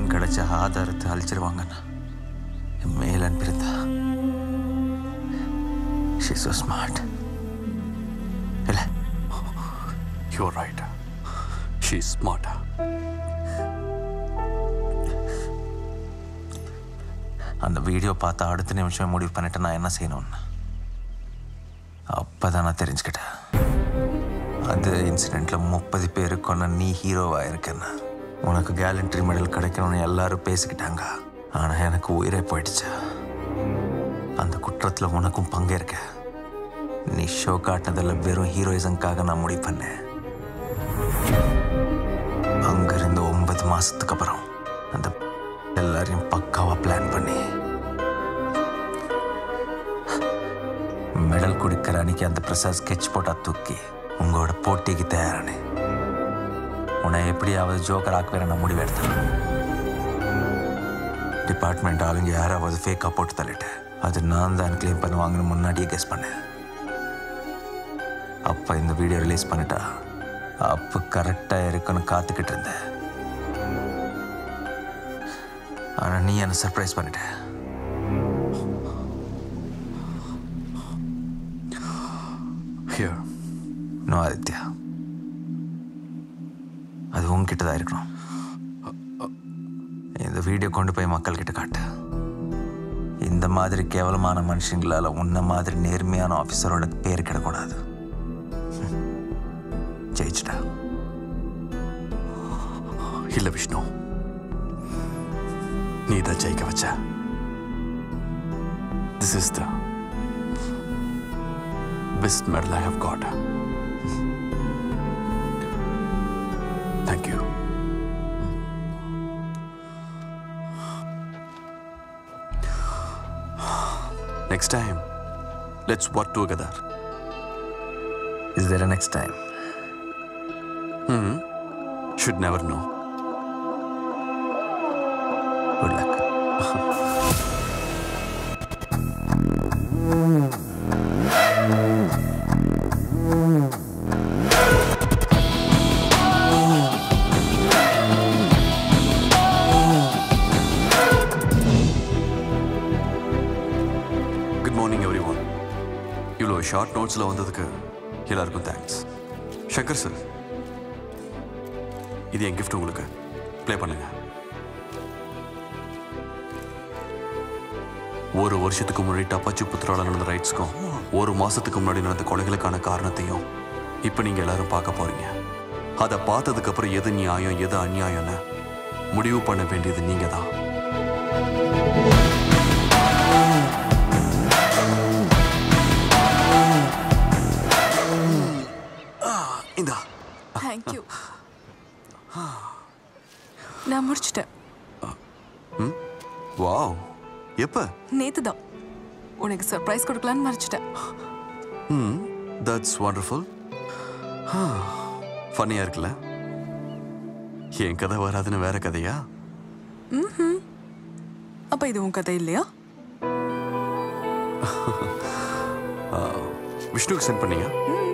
பணம் கிடைச்ச ஆதாரத்தை அழிச்சிருவாங்கண்ணா என் மேல் அனுப்பியிருந்தா ஷி so ஸ்மார்ட் இல்லை யூர் ரைட் ஷீ ஸ்மார்ட் அந்த வீடியோ பார்த்து அடுத்த நிமிஷமே முடிவு பண்ணிட்டு நான் என்ன செய்யணும்னு அப்போ தான் நான் தெரிஞ்சுக்கிட்டேன் அந்த இன்சிடெண்ட்டில் முப்பது பேர் கொன்ன நீ ஹீரோவாக இருக்கேன்னு உனக்கு கேலண்ட்ரி மெடல் கிடைக்கணும்னு எல்லாரும் பேசிக்கிட்டாங்க ஆனால் எனக்கு உயிரே போயிடுச்சு அந்த குற்றத்தில் உனக்கும் பங்கு இருக்க நீ ஷோ காட்டினதில் வெறும் ஹீரோயிசம்காக நான் முடிவு பண்ணேன் அங்கிருந்து ஒன்பது மாசத்துக்கு அப்புறம் அந்த எல்லாரையும் பக்காவா பிளான் பண்ணி மெடல் கொடுக்கிற அன்னைக்கு அந்த பிரசாத் ஸ்கெட்ச் போட்டா தூக்கி உங்களோட போட்டிக்கு தயாரானே உன்னை எப்படியாவது ஜோக்கர் ஆக்குவேன் நான் முடிவெடுத்தேன் டிபார்ட்மெண்ட் ஆளுங்க யாராவது ஃபேக்காக போட்டு தள்ளிட்டேன் அது நான் தான் கிளைம் பண்ணுவாங்கன்னு முன்னாடியே கெஸ் பண்ணேன் அப்போ இந்த வீடியோ ரிலீஸ் பண்ணிட்டா அப்போ கரெக்டாக இருக்குன்னு காத்துக்கிட்டு இருந்தேன் ஆனால் நீ என்னை சர்ப்ரைஸ் பண்ணிட்ட ஹியர் நோ ஆதித்யா அது உங்ககிட்ட தான் இருக்கணும் இந்த வீடியோ கொண்டு போய் மக்கள்கிட்ட காட்டு இந்த மாதிரி கேவலமான மனுஷங்களால உன்ன மாதிரி நேர்மையான ஆஃபீஸரோட பேர் கிடக்கூடாது ஜெயிச்சிட்டா இல்லை விஷ்ணு நீ தான் ஜெயிக்க வச்ச this is the best medal I have got thank you next time let's work together is there next time should never no good luck good morning everyone இவ்வளோ ஷார்ட் நோட்ஸில் வந்ததுக்கு எல்லாருக்கும் தேங்க்ஸ் சங்கர் சார் இது என் gift உங்களுக்கு play பண்ணுங்க ஒரு வருஷத்துக்கு முன்னாடி டப்பாச்சி புத்திரால நடந்த ரைட்ஸ்க்கும் ஒரு மாசத்துக்கு முன்னாடி நடந்த கொலைகளுக்கான காரணத்தையும் இப்போ நீங்க எல்லாரும் பார்க்க போறீங்க அதை பார்த்ததுக்கு அப்புறம் எது நியாயம் எது அநியாயம்னு முடிவு பண்ண வேண்டியது நீங்க தான் இந்தா தேங்க்யூ நான் முடிச்சிட்டேன் வாவ் எப்போ நேத்து தான் உனக்கு சர்ப்ரைஸ் கொடுக்கலான்னு மறைச்சிட்டேன் ம் தட்ஸ் வண்டர்ஃபுல் ஃபன்னியாக இருக்குல்ல என் கதை வராதுன்னு வேற கதையா அப்ப இது உன் கதை இல்லையா விஷ்ணுக்கு சென்ட் பண்ணியா ம்